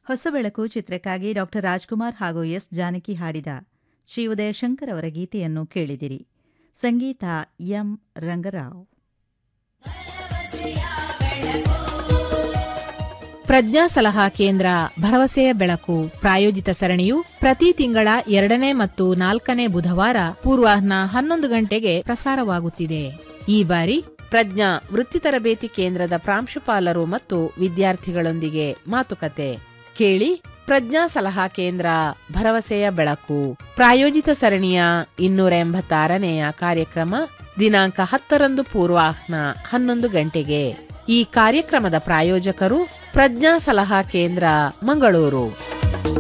ಹೊಸ ಬೆಳಕು ಚಿತ್ರಕ್ಕಾಗಿ ಡಾಕ್ಟರ್ ರಾಜ್ಕುಮಾರ್ ಹಾಗೂ ಎಸ್ ಜಾನಕಿ ಹಾಡಿದ ಶ್ರೀ ಉದಯಶಂಕರ್ ಅವರ ಗೀತೆಯನ್ನು ಕೇಳಿದಿರಿ ಸಂಗೀತ ಎಂ ರಂಗರಾವ್ ಪ್ರಜ್ಞಾ ಸಲಹಾ ಕೇಂದ್ರ ಭರವಸೆಯ ಬೆಳಕು ಪ್ರಾಯೋಜಿತ ಸರಣಿಯು ಪ್ರತಿ ತಿಂಗಳ ಎರಡನೇ ಮತ್ತು ನಾಲ್ಕನೇ ಬುಧವಾರ ಪೂರ್ವಾಹ್ನ ಹನ್ನೊಂದು ಗಂಟೆಗೆ ಪ್ರಸಾರವಾಗುತ್ತಿದೆ ಈ ಬಾರಿ ಪ್ರಜ್ಞಾ ವೃತ್ತಿ ತರಬೇತಿ ಕೇಂದ್ರದ ಪ್ರಾಂಶುಪಾಲರು ಮತ್ತು ವಿದ್ಯಾರ್ಥಿಗಳೊಂದಿಗೆ ಮಾತುಕತೆ ಕೇಳಿ ಪ್ರಜ್ಞಾ ಸಲಹಾ ಕೇಂದ್ರ ಭರವಸೆಯ ಬೆಳಕು ಪ್ರಾಯೋಜಿತ ಸರಣಿಯ ಇನ್ನೂರ ಎಂಬತ್ತಾರನೆಯ ಕಾರ್ಯಕ್ರಮ ದಿನಾಂಕ ಹತ್ತರಂದು ಪೂರ್ವಾಹ್ನ ಹನ್ನೊಂದು ಗಂಟೆಗೆ ಈ ಕಾರ್ಯಕ್ರಮದ ಪ್ರಾಯೋಜಕರು ಪ್ರಜ್ಞಾ ಸಲಹಾ ಕೇಂದ್ರ ಮಂಗಳೂರು